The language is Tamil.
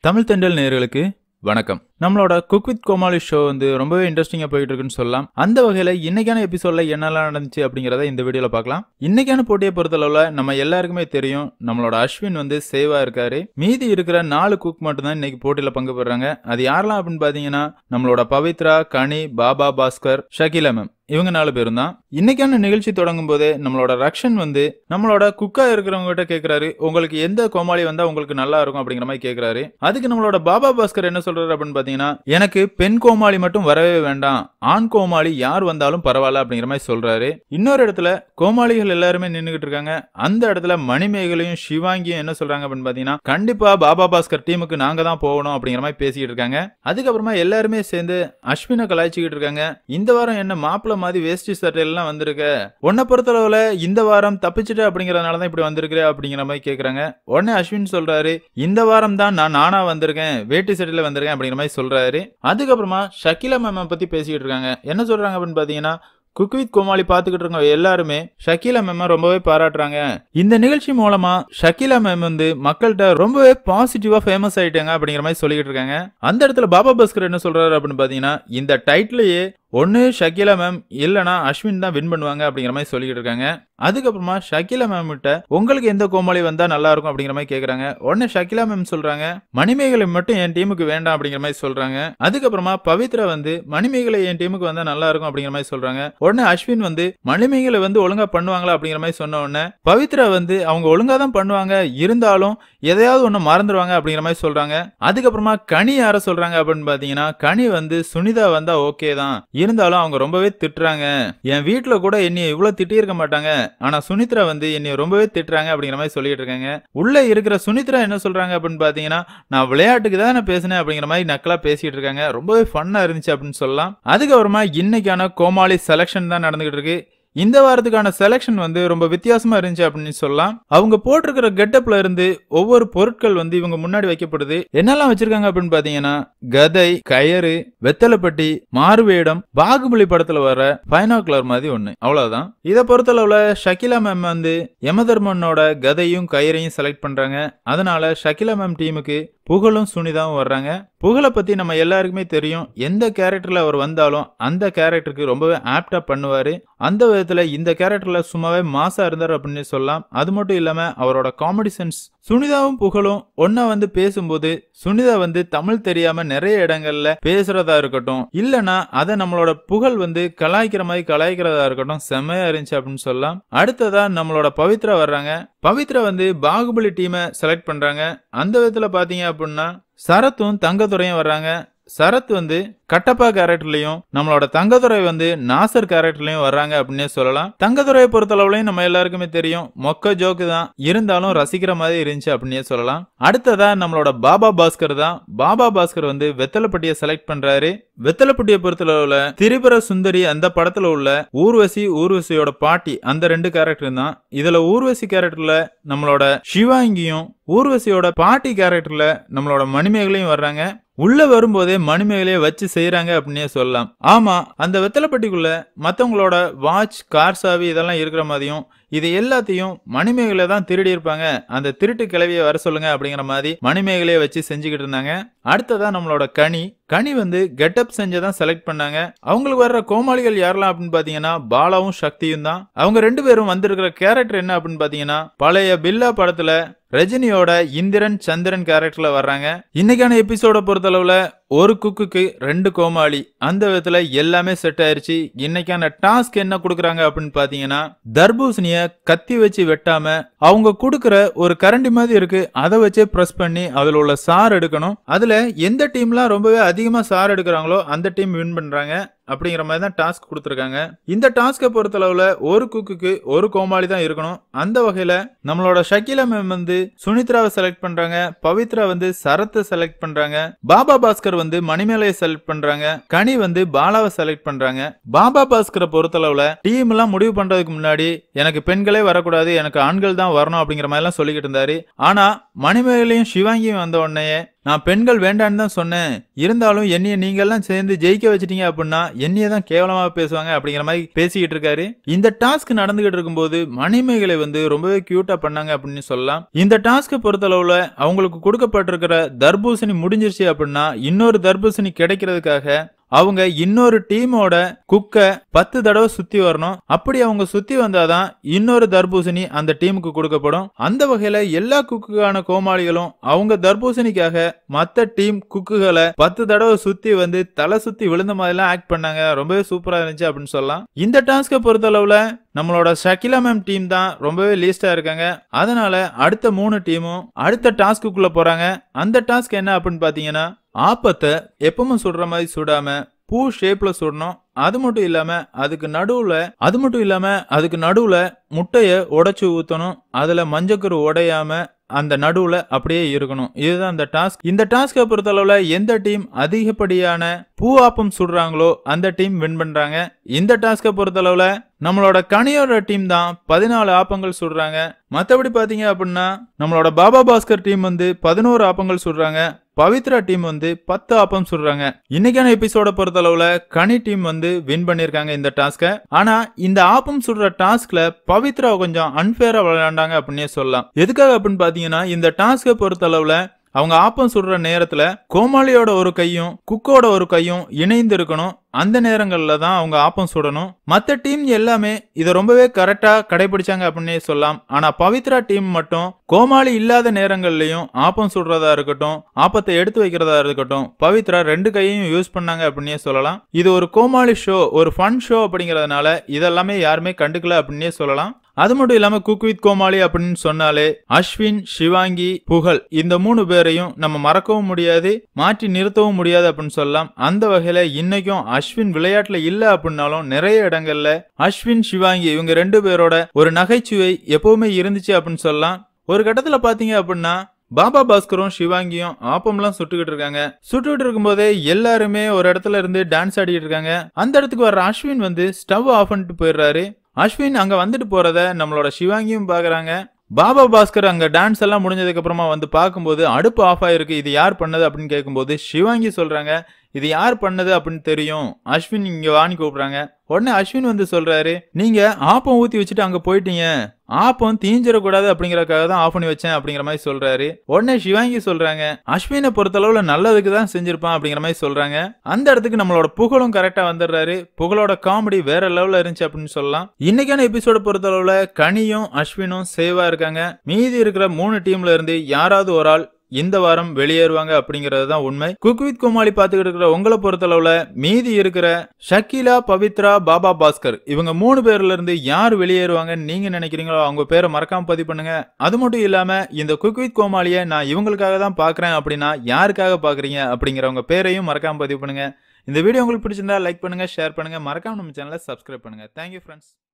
தமிழ் தெண்டல் நேயர்களுக்கு வணக்கம் நம்மளோட குக் வித் கோமாளி ஷோ வந்து ரொம்பவே இன்ட்ரெஸ்டிங்கா போயிட்டு இருக்குன்னு சொல்லலாம் அந்த வகையில இன்னைக்கான எபிசோட்ல என்னெல்லாம் நடந்துச்சு அப்படிங்கறத இந்த வீடியோல பார்க்கலாம் இன்னைக்கான போட்டியை பொறுத்தளவுல நம்ம எல்லாருக்குமே தெரியும் நம்மளோட அஸ்வின் வந்து சேவா இருக்காரு மீதி இருக்கிற நாலு குக் மட்டும்தான் இன்னைக்கு போட்டியில பங்கு பெறாங்க அது யாரெல்லாம் அப்படின்னு பாத்தீங்கன்னா நம்மளோட பவித்ரா கனி பாபா பாஸ்கர் ஷகிலா மேம் இவங்க நாலு பேரும் தான் இன்னைக்கான நிகழ்ச்சி தொடங்கும் போதே நம்மளோட ரக்ஷன் வந்து நம்மளோட குக்கா இருக்கிறவங்க கிட்ட கேக்குறாரு உங்களுக்கு எந்த கோமாளி வந்தா உங்களுக்கு நல்லா இருக்கும் அப்படிங்கிற மாதிரி கேக்குறாரு அதுக்கு நம்மளோட பாபா பாஸ்கர் என்ன சொல்றாரு அப்படின்னு பாத்தீங்கன்னா எனக்கு பெண் கோமாளி மட்டும் வரவே வேண்டாம் ஆண் கோமாளி யார் வந்தாலும் பரவாயில்ல அப்படிங்கிற மாதிரி சொல்றாரு இன்னொரு இடத்துல கோமாளிகள் எல்லாருமே நின்னுகிட்டு இருக்காங்க அந்த இடத்துல மணிமேகலையும் சிவாங்கியும் என்ன சொல்றாங்க அப்படின்னு பாத்தீங்கன்னா கண்டிப்பா பாபா பாஸ்கர் டீமுக்கு நாங்க தான் போகணும் அப்படிங்கிற மாதிரி பேசிக்கிட்டு இருக்காங்க அதுக்கப்புறமா எல்லாருமே சேர்ந்து அஸ்வினை கலாய்ச்சிக்கிட்டு இருக்காங்க இந்த வாரம் என்ன மாப்பிள்ள மாதிரி வேஷ்டி சட்டையெல்லாம் வந்திருக்க உன்னை பொறுத்தளவுல இந்த வாரம் தப்பிச்சுட்டு அப்படிங்கறதுனால தான் இப்படி வந்திருக்கிற அப்படிங்கிற மாதிரி கேக்குறாங்க உடனே அஸ்வின் சொல்றாரு இந்த வாரம் தான் நான் நானா வந்திருக்கேன் வேட்டி சட்டையில வந்திருக்கேன் அப்படிங்கிற மாதிரி சொல்றாரு அதுக்கப்புறமா ஷக்கிலா மேம பத்தி பேசிக்கிட்டு இருக்காங்க என்ன சொல்றாங்க அப்படின்னு பாத்தீங்கன்னா குக் வித் கோமாளி பாத்துக்கிட்டு இருக்கவங்க எல்லாருமே ஷக்கீலா மேம ரொம்பவே பாராட்டுறாங்க இந்த நிகழ்ச்சி மூலமா ஷக்கீலா மேம் வந்து மக்கள்கிட்ட ரொம்பவே பாசிட்டிவா ஃபேமஸ் ஆயிட்டாங்க அப்படிங்கிற மாதிரி சொல்லிக்கிட்டு இருக்காங்க அந்த இடத்துல பாபா பாஸ்கர் என்ன சொல்றாரு அப்படின்னு பாத்தீங்கன்னா இந்த டைட்டிலேயே ஒன்னு ஷக்கீலா மேம் இல்லனா அஸ்வின் தான் வின் பண்ணுவாங்க அப்படிங்கிற மாதிரி சொல்லிட்டு இருக்காங்க அதுக்கப்புறமா ஷக்கீலா மேம் கிட்ட உங்களுக்கு எந்த கோமாளி வந்தா நல்லா இருக்கும் அப்படிங்கிற மாதிரி கேக்குறாங்க உடனே ஷக்கீலா மேம் சொல்றாங்க மணிமேகலை மட்டும் என் டீமுக்கு வேண்டாம் அப்படிங்கிற மாதிரி சொல்றாங்க அதுக்கப்புறமா பவித்ரா வந்து மணிமேகலை என் டீமுக்கு வந்தா நல்லா இருக்கும் அப்படிங்கிற மாதிரி சொல்றாங்க உடனே அஸ்வின் வந்து மணிமேகலை வந்து ஒழுங்கா பண்ணுவாங்களா அப்படிங்கிற மாதிரி சொன்ன உடனே பவித்ரா வந்து அவங்க ஒழுங்கா தான் பண்ணுவாங்க இருந்தாலும் எதையாவது ஒண்ணு மறந்துடுவாங்க அப்படிங்கிற மாதிரி சொல்றாங்க அதுக்கப்புறமா கனி யார சொல்றாங்க அப்படின்னு பாத்தீங்கன்னா கனி வந்து சுனிதா வந்தா ஓகே தான் இருந்தாலும் அவங்க ரொம்பவே திட்டுறாங்க என் வீட்டுல கூட என்னைய இவ்வளவு திட்டியிருக்க மாட்டாங்க ஆனா சுனித்ரா வந்து என்னைய ரொம்பவே திட்டுறாங்க அப்படிங்கிற மாதிரி சொல்லிட்டு இருக்காங்க உள்ள இருக்கிற சுனித்ரா என்ன சொல்றாங்க அப்படின்னு பாத்தீங்கன்னா நான் விளையாட்டுக்கு தான் நான் பேசினேன் அப்படிங்கிற மாதிரி நக்கலா பேசிட்டு இருக்காங்க ரொம்பவே ஃபன்னா இருந்துச்சு அப்படின்னு சொல்லலாம் அதுக்கப்புறமா இன்னைக்கான கோமாளி செலக்ஷன் தான் நடந்துகிட்டு இருக்கு இந்த வாரத்துக்கான செலெக்ஷன் வந்து ரொம்ப வித்தியாசமா இருந்துச்சு அப்படின்னு சொல்லலாம் அவங்க போட்டிருக்கிற கெட்டப்ல இருந்து ஒவ்வொரு பொருட்கள் வந்து இவங்க முன்னாடி வைக்கப்படுது என்னெல்லாம் வச்சிருக்காங்க அப்படின்னு பாத்தீங்கன்னா கதை கயறு வெத்தலைப்பட்டி மாறுவேடம் பாகுபலி படத்துல வர பைனாகுலர் மாதிரி ஒண்ணு அவ்வளவுதான் இதை பொறுத்தளவுல ஷக்கிலா மேம் வந்து யமதர்மனோட கதையும் கயிறையும் செலக்ட் பண்றாங்க அதனால ஷக்கிலா மேம் டீமுக்கு புகழும் சுனிதாவும் வர்றாங்க புகழை பத்தி நம்ம எல்லாருக்குமே தெரியும் எந்த கேரக்டர்ல அவர் வந்தாலும் அந்த கேரக்டருக்கு ரொம்பவே ஆப்டா பண்ணுவாரு அந்த விதத்துல இந்த கேரக்டர்ல சும்மாவே மாசா இருந்தார் அப்படின்னு சொல்லலாம் அது மட்டும் இல்லாம அவரோட காமெடி சென்ஸ் சுனிதாவும் புகழும் ஒன்னா வந்து பேசும்போது சுனிதா வந்து தமிழ் தெரியாம நிறைய இடங்கள்ல பேசுறதா இருக்கட்டும் இல்லனா அதை நம்மளோட புகழ் வந்து கலாய்க்கிற மாதிரி கலாய்க்கிறதா இருக்கட்டும் செம்மையா இருந்துச்சு அப்படின்னு சொல்லலாம் அடுத்ததா நம்மளோட பவித்ரா வர்றாங்க பவித்ரா வந்து பாகுபலி டீமை செலக்ட் பண்றாங்க அந்த விதத்துல பாத்தீங்க அப்படின்னா சரத்தும் தங்கத்துறையும் வர்றாங்க சரத் வந்து கட்டப்பா கேரக்டர்லயும் நம்மளோட தங்கதுரை வந்து நாசர் கேரக்டர்லயும் வர்றாங்க அப்படின்னே சொல்லலாம் தங்கதுரையை பொறுத்தளவுலயும் நம்ம எல்லாருக்குமே தெரியும் மொக்க ஜோக்கு தான் இருந்தாலும் ரசிக்கிற மாதிரி இருந்துச்சு அப்படின்னே சொல்லலாம் அடுத்ததா நம்மளோட பாபா பாஸ்கர் தான் பாபா பாஸ்கர் வந்து வெத்தலைப்பட்டியை செலக்ட் பண்றாரு வெத்தலைப்பட்டியை பொறுத்தளவுல திரிபுர சுந்தரி அந்த படத்துல உள்ள ஊர்வசி ஊர்வசியோட பாட்டி அந்த ரெண்டு கேரக்டர் தான் இதுல ஊர்வசி கேரக்டர்ல நம்மளோட சிவாங்கியும் ஊர்வசியோட பாட்டி கேரக்டர்ல நம்மளோட மணிமேகலையும் வர்றாங்க உள்ள வரும்போதே மணிமேகலையை வச்சு செய்யறாங்க அப்படின்னே சொல்லலாம் ஆமா அந்த வெத்தலைப்பட்டிக்குள்ள மத்தவங்களோட வாட்ச் கார் சாவி இதெல்லாம் இருக்கிற மாதிரியும் இது எல்லாத்தையும் மணிமேகலை தான் திருடி இருப்பாங்க அந்த திருட்டு கிளவியை வர சொல்லுங்க அப்படிங்கிற மாதிரி மணிமேகலையை வச்சு செஞ்சுக்கிட்டு இருந்தாங்க அடுத்ததா நம்மளோட கனி கனி வந்து கெட்டப் செஞ்சதான் செலக்ட் பண்ணாங்க அவங்களுக்கு வர்ற கோமாளிகள் யாரெல்லாம் அப்படின்னு பாத்தீங்கன்னா பாலாவும் சக்தியும் தான் அவங்க ரெண்டு பேரும் வந்திருக்கிற கேரக்டர் என்ன அப்படின்னு பாத்தீங்கன்னா பழைய பில்லா படத்துல ரஜினியோட இந்திரன் சந்திரன் கேரக்டர்ல வர்றாங்க இன்னைக்கான எபிசோட பொறுத்தளவுல ஒரு குக்குக்கு ரெண்டு கோமாளி அந்த விதத்துல எல்லாமே செட் ஆயிருச்சு இன்னைக்கான டாஸ்க் என்ன கொடுக்குறாங்க அப்படின்னு பாத்தீங்கன்னா தர்பூசணிய கத்தி வச்சு வெட்டாம அவங்க கொடுக்குற ஒரு கரண்டி மாதிரி இருக்கு அதை வச்சே பிரஸ் பண்ணி அதுல உள்ள சார் எடுக்கணும் அதுல எந்த டீம்லாம் ரொம்பவே அதிகமா சார் எடுக்கிறாங்களோ அந்த டீம் வின் பண்றாங்க அப்படிங்கிற மாதிரி தான் டாஸ்க் கொடுத்துருக்காங்க இந்த டாஸ்கை பொறுத்தளவுல ஒரு குக்குக்கு ஒரு கோமாளி தான் இருக்கணும் அந்த வகையில நம்மளோட ஷக்கீலா மேம் வந்து சுனித்ராவை செலக்ட் பண்றாங்க பவித்ரா வந்து சரத்தை செலக்ட் பண்றாங்க பாபா பாஸ்கர் வந்து மணிமேலையை செலக்ட் பண்றாங்க கனி வந்து பாலாவை செலக்ட் பண்றாங்க பாபா பாஸ்கரை பொறுத்தளவுல டீம் எல்லாம் முடிவு பண்றதுக்கு முன்னாடி எனக்கு பெண்களே வரக்கூடாது எனக்கு ஆண்கள் தான் வரணும் அப்படிங்கிற மாதிரி எல்லாம் சொல்லிக்கிட்டு இருந்தாரு ஆனா மணிமேகலையும் சிவாங்கியும் வந்த உடனே நான் பெண்கள் வேண்டான்னு தான் சொன்னேன் இருந்தாலும் என்னைய நீங்க எல்லாம் சேர்ந்து ஜெயிக்க வச்சிட்டீங்க அப்படின்னா என்னைய தான் கேவலமா பேசுவாங்க அப்படிங்கிற மாதிரி பேசிக்கிட்டு இருக்காரு இந்த டாஸ்க் நடந்துகிட்டு இருக்கும்போது மணிமேகலை வந்து ரொம்பவே கியூட்டா பண்ணாங்க அப்படின்னு சொல்லலாம் இந்த டாஸ்க்கை பொறுத்தளவுல அவங்களுக்கு கொடுக்கப்பட்டிருக்கிற தர்பூசணி முடிஞ்சிருச்சு அப்படின்னா இன்னொரு தர்பூசணி கிடைக்கிறதுக்காக அவங்க இன்னொரு டீமோட குக்க பத்து தடவை சுத்தி வரணும் அப்படி அவங்க சுத்தி வந்தாதான் இன்னொரு தர்பூசணி அந்த டீமுக்கு கொடுக்கப்படும் அந்த வகையில எல்லா குக்குக்கான கோமாளிகளும் அவங்க தர்பூசணிக்காக மத்த டீம் குக்குகளை பத்து தடவை சுத்தி வந்து தலை சுத்தி விழுந்த மாதிரிலாம் ஆக்ட் பண்ணாங்க ரொம்பவே சூப்பரா இருந்துச்சு அப்படின்னு சொல்லலாம் இந்த டாஸ்கை பொறுத்தளவுல நம்மளோட ஷக்கிலா மேம் டீம் தான் ரொம்பவே லீஸ்டா இருக்காங்க அதனால அடுத்த மூணு டீமும் அடுத்த டாஸ்க்குள்ள போறாங்க அந்த டாஸ்க் என்ன அப்படின்னு பாத்தீங்கன்னா ஆப்பத்தை எப்பவும் சுடுற மாதிரி சுடாம பூ ஷேப்ல சுடணும் அது மட்டும் இல்லாம அதுக்கு நடுவுல அது மட்டும் இல்லாம அதுக்கு நடுவுல முட்டைய உடைச்சு ஊத்தணும் அதுல மஞ்சக்கரு உடையாம அந்த நடுவுல அப்படியே இருக்கணும் இதுதான் அந்த டாஸ்க் இந்த டாஸ்கை பொறுத்தளவுல எந்த டீம் அதிகப்படியான பூ ஆப்பம் சுடுறாங்களோ அந்த டீம் வின் பண்றாங்க இந்த டாஸ்கை பொறுத்தளவுல நம்மளோட கனியோட டீம் தான் பதினாலு ஆப்பங்கள் சுடுறாங்க மத்தபடி பாத்தீங்க அப்படின்னா நம்மளோட பாபா பாஸ்கர் டீம் வந்து பதினோரு ஆப்பங்கள் சுடுறாங்க பவித்ரா டீம் வந்து பத்து ஆப்பம் சுடுறாங்க இன்னைக்கான எபிசோட பொறுத்தளவுல கனி டீம் வந்து வின் பண்ணிருக்காங்க இந்த டாஸ்க ஆனா இந்த ஆப்பம் சுடுற டாஸ்க்ல பவித்ரா கொஞ்சம் அன்பேரா விளையாண்டாங்க அப்படின்னே சொல்லலாம் எதுக்காக அப்படின்னு பாத்தீங்கன்னா இந்த டாஸ்கை பொறுத்தளவுல அவங்க ஆப்பம் சுடுற நேரத்துல கோமாளியோட ஒரு கையும் குக்கோட ஒரு கையும் இணைந்து இருக்கணும் அந்த நேரங்கள்ல தான் அவங்க ஆப்பம் சுடணும் மத்த டீம் எல்லாமே இதை ரொம்பவே கரெக்டா கடைபிடிச்சாங்க அப்படின்னே சொல்லலாம் ஆனா பவித்ரா டீம் மட்டும் கோமாளி இல்லாத நேரங்கள்லயும் ஆப்பம் சுடுறதா இருக்கட்டும் ஆப்பத்தை எடுத்து வைக்கிறதா இருக்கட்டும் பவித்ரா ரெண்டு கையையும் யூஸ் பண்ணாங்க அப்படின்னே சொல்லலாம் இது ஒரு கோமாளி ஷோ ஒரு ஃபன் ஷோ அப்படிங்கறதுனால இதெல்லாமே யாருமே கண்டுக்கல அப்படின்னே சொல்லலாம் அது மட்டும் இல்லாம குக் வித் கோமாளி அப்படின்னு சொன்னாலே அஸ்வின் சிவாங்கி புகழ் இந்த மூணு பேரையும் நம்ம மறக்கவும் முடியாது மாற்றி நிறுத்தவும் முடியாது அப்படின்னு சொல்லலாம் அந்த வகையில இன்னைக்கும் அஸ்வின் விளையாட்டுல இல்ல அப்படின்னாலும் நிறைய இடங்கள்ல அஸ்வின் சிவாங்கி இவங்க ரெண்டு பேரோட ஒரு நகைச்சுவை எப்பவுமே இருந்துச்சு அப்படின்னு சொல்லலாம் ஒரு கட்டத்துல பாத்தீங்க அப்படின்னா பாபா பாஸ்கரும் சிவாங்கியும் ஆப்பம்லாம் சுட்டுக்கிட்டு இருக்காங்க சுட்டுக்கிட்டு இருக்கும்போதே எல்லாருமே ஒரு இடத்துல இருந்து டான்ஸ் ஆடிட்டு இருக்காங்க அந்த இடத்துக்கு வர்ற அஸ்வின் வந்து ஸ்டவ் ஆஃப் பண்ணிட்டு போயிடுறாரு அஸ்வின் அங்க வந்துட்டு போறத நம்மளோட சிவாங்கியும் பாக்குறாங்க பாபா பாஸ்கர் அங்க டான்ஸ் எல்லாம் முடிஞ்சதுக்கு அப்புறமா வந்து பார்க்கும்போது அடுப்பு ஆஃப் ஆயிருக்கு இது யார் பண்ணது அப்படின்னு கேட்கும்போது சிவாங்கி சொல்றாங்க இது யார் பண்ணது அப்படின்னு தெரியும் அஸ்வின் இங்க வாணி கூப்பிடுறாங்க உடனே அஸ்வின் வந்து சொல்றாரு நீங்க ஆப்பம் ஊத்தி வச்சுட்டு அங்க போயிட்டீங்க ஆப்பம் தீஞ்சிடக்கூடாது அப்படிங்கறக்காக தான் ஆஃப் பண்ணி வச்சேன் அப்படிங்கிற மாதிரி சொல்றாரு உடனே சிவாங்கி சொல்றாங்க அஸ்வினை பொறுத்தளவுல நல்லதுக்கு தான் செஞ்சிருப்பான் அப்படிங்கிற மாதிரி சொல்றாங்க அந்த இடத்துக்கு நம்மளோட புகழும் கரெக்டா வந்துடுறாரு புகழோட காமெடி வேற லெவல்ல இருந்துச்சு அப்படின்னு சொல்லலாம் இன்னைக்கான எபிசோட பொறுத்தளவுல கனியும் அஸ்வினும் சேவா இருக்காங்க மீதி இருக்கிற மூணு டீம்ல இருந்து யாராவது ஒரு ஆள் இந்த வாரம் வெளியேறுவாங்க அப்படிங்கிறது தான் உண்மை குக் வித் கோமாளி பார்த்துக்கிட்டு இருக்கிற உங்களை பொறுத்தளவுல மீதி இருக்கிற ஷக்கீலா பவித்ரா பாபா பாஸ்கர் இவங்க மூணு பேர்ல இருந்து யார் வெளியேறுவாங்கன்னு நீங்க நினைக்கிறீங்களோ அவங்க பேரை மறக்காம பதிவு பண்ணுங்க அது மட்டும் இல்லாம இந்த குக் வித் கோமாளியை நான் இவங்களுக்காக தான் பாக்குறேன் அப்படின்னா யாருக்காக பாக்குறீங்க அப்படிங்கிறவங்க பேரையும் மறக்காம பதிவு பண்ணுங்க இந்த வீடியோ உங்களுக்கு பிடிச்சிருந்தா லைக் பண்ணுங்க ஷேர் பண்ணுங்க மறக்காம நம்ம சேனலை சப்ஸ்கிரைப் பண்ணுங்க தேங்க்யூ ஃப்ரெண்ட்ஸ்